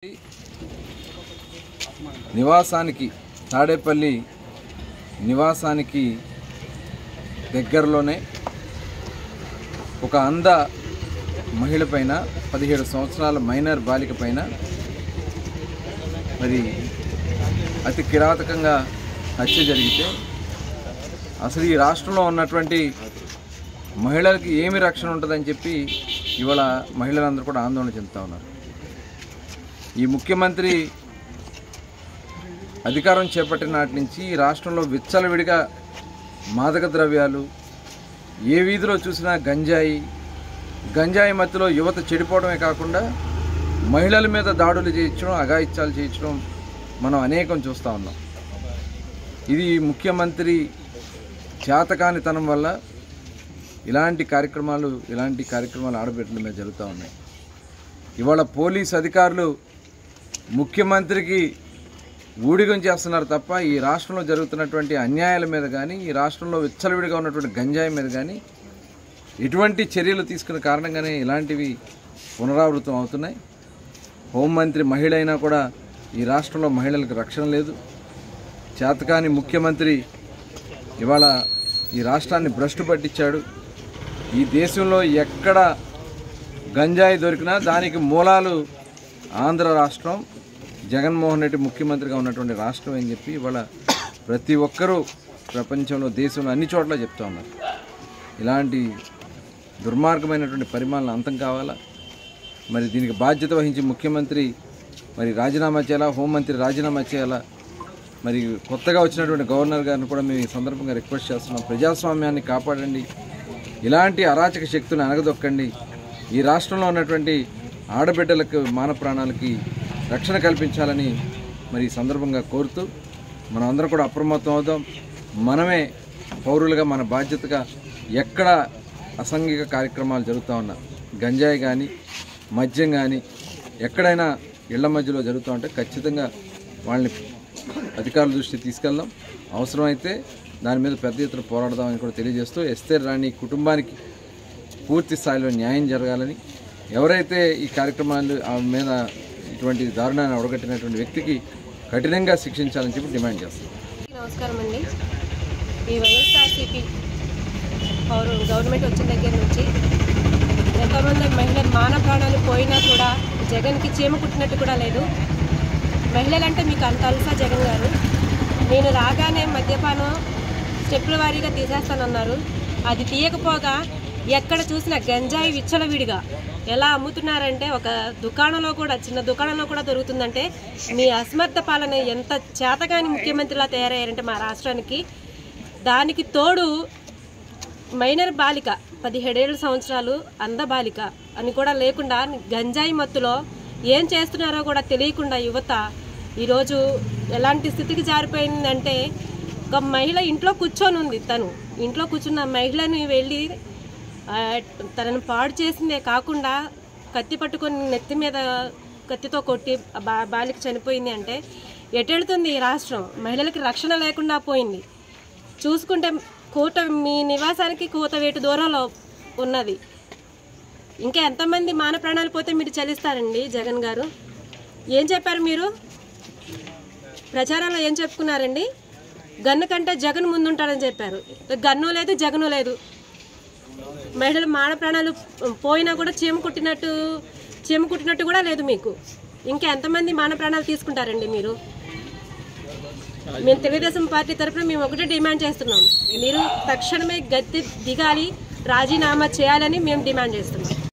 నివాసానికి తాడేపల్లి నివాసానికి దగ్గరలోనే ఒక అంద మహిళ పైన పదిహేడు సంవత్సరాల మైనర్ బాలిక పైన మరి అతి కిరాతకంగా హత్య జరిగితే అసలు ఈ రాష్ట్రంలో ఉన్నటువంటి మహిళలకి ఏమి రక్షణ ఉంటుందని చెప్పి ఇవాళ మహిళలందరూ కూడా ఆందోళన చెందుతా ఉన్నారు ఈ ముఖ్యమంత్రి అధికారం చేపట్టిన నాటి నుంచి ఈ రాష్ట్రంలో విచ్చలవిడిగా మాదక ద్రవ్యాలు ఏ వీధిలో చూసినా గంజాయి గంజాయి మధ్యలో యువత చెడిపోవడమే కాకుండా మహిళల మీద దాడులు చేయించడం అఘాయిత్యాలు చేయించడం మనం అనేకం చూస్తూ ఉన్నాం ఇది ముఖ్యమంత్రి చేతకానితనం వల్ల ఇలాంటి కార్యక్రమాలు ఇలాంటి కార్యక్రమాలు ఆడబిడ్డల మీద జరుగుతూ ఉన్నాయి ఇవాళ పోలీస్ అధికారులు ముఖ్యమంత్రికి ఊడిగం చేస్తున్నారు తప్ప ఈ రాష్ట్రంలో జరుగుతున్నటువంటి అన్యాయాల మీద కానీ ఈ రాష్ట్రంలో విచ్చలవిడిగా ఉన్నటువంటి గంజాయి మీద కానీ ఎటువంటి చర్యలు తీసుకున్న కారణంగానే ఇలాంటివి పునరావృతం అవుతున్నాయి హోంమంత్రి మహిళ అయినా కూడా ఈ రాష్ట్రంలో మహిళలకు రక్షణ లేదు చేతకాని ముఖ్యమంత్రి ఇవాళ ఈ రాష్ట్రాన్ని భ్రష్టు పట్టించాడు ఈ దేశంలో ఎక్కడ గంజాయి దొరికినా దానికి మూలాలు ఆంధ్ర రాష్ట్రం జగన్మోహన్ రెడ్డి ముఖ్యమంత్రిగా ఉన్నటువంటి రాష్ట్రం అని చెప్పి ఇవాళ ప్రతి ఒక్కరూ ప్రపంచంలో దేశంలో అన్ని చోట్ల చెప్తా ఉన్నారు ఇలాంటి దుర్మార్గమైనటువంటి పరిమాణాలు అంతం కావాలా మరి దీనికి బాధ్యత వహించి ముఖ్యమంత్రి మరి రాజీనామా చేయాలా హోంమంత్రి రాజీనామా చేయాలా మరి కొత్తగా వచ్చినటువంటి గవర్నర్ గారిని కూడా మేము ఈ సందర్భంగా రిక్వెస్ట్ చేస్తున్నాం ప్రజాస్వామ్యాన్ని కాపాడండి ఇలాంటి అరాచక శక్తులను అనగదొక్కండి ఈ రాష్ట్రంలో ఉన్నటువంటి ఆడబిడ్డలకు మాన ప్రాణాలకి రక్షణ కల్పించాలని మరి ఈ సందర్భంగా కోరుతూ మనం అందరం కూడా అప్రమత్తం అవుదాం మనమే పౌరులుగా మన బాధ్యతగా ఎక్కడ అసాంఘిక కార్యక్రమాలు జరుగుతూ ఉన్నా గంజాయి కానీ మద్యం కానీ ఎక్కడైనా ఇళ్ల మధ్యలో జరుగుతూ ఉంటే ఖచ్చితంగా వాళ్ళని అధికారుల దృష్టి తీసుకెళ్దాం అవసరమైతే దాని మీద పెద్ద ఎత్తున పోరాడదామని కూడా తెలియజేస్తూ ఎస్తేర్ రాణి కుటుంబానికి పూర్తి స్థాయిలో న్యాయం జరగాలని ఎవరైతే ఈ కార్యక్రమాలు ఆమె మీద ఇటువంటి దారుణాన్ని ఒడగట్టినటువంటి వ్యక్తికి కఠినంగా శిక్షించాలని చెప్పి డిమాండ్ చేస్తాం నమస్కారం అండి ఈ వైఎస్ఆర్సీపీ పౌరు గవర్నమెంట్ వచ్చిన దగ్గర నుంచి ఎంతోమంది మహిళలు మాన ప్రాణాలు పోయినా కూడా జగన్కి చీమ కుట్టినట్టు కూడా లేదు మహిళలంటే మీకు అంత అలసా జగన్ గారు నేను రాగానే మద్యపానం స్టెప్పుల వారీగా తీసేస్తానన్నారు అది తీయకపోగా ఎక్కడ చూసినా గంజాయి విచ్చలవిడిగా ఎలా అమ్ముతున్నారంటే ఒక దుకాణంలో కూడా చిన్న దుకాణంలో కూడా దొరుకుతుందంటే మీ అసమర్థ పాలన ఎంత చేతగాని ముఖ్యమంత్రిలా తయారయ్యారంటే మా రాష్ట్రానికి దానికి తోడు మైనర్ బాలిక పదిహేడేళ్ళ సంవత్సరాలు అంధ బాలిక అని కూడా లేకుండా గంజాయి మత్తులో ఏం చేస్తున్నారో కూడా తెలియకుండా యువత ఈరోజు ఎలాంటి స్థితికి జారిపోయిందంటే ఒక మహిళ ఇంట్లో కూర్చొని ఉంది తను ఇంట్లో కూర్చున్న మహిళని వెళ్ళి ఆ, తనను పాడు చేసిందే కాకుండా కత్తి పట్టుకొని నెత్తి మీద కత్తితో కొట్టి ఆ బా బాలిక చనిపోయింది అంటే ఎటెళ్తుంది ఈ రాష్ట్రం మహిళలకి రక్షణ లేకుండా పోయింది చూసుకుంటే కూట మీ నివాసానికి కూతవేటు దూరంలో ఉన్నది ఇంకా ఎంతమంది మాన ప్రాణాలు పోతే మీరు చలిస్తారండి జగన్ గారు ఏం చెప్పారు మీరు ప్రచారంలో ఏం చెప్పుకున్నారండి గన్ను కంటే జగన్ ముందుంటాడని చెప్పారు గన్ను లేదు జగను లేదు మహిళలు మాన ప్రాణాలు పోయినా కూడా చీమ కుట్టినట్టు చీమ కుట్టినట్టు కూడా లేదు మీకు ఇంకా ఎంతమంది మాన ప్రాణాలు తీసుకుంటారండి మీరు మేము తెలుగుదేశం పార్టీ తరఫున మేము ఒకటే డిమాండ్ చేస్తున్నాం మీరు తక్షణమే గద్దె దిగాలి రాజీనామా చేయాలని మేము డిమాండ్ చేస్తున్నాం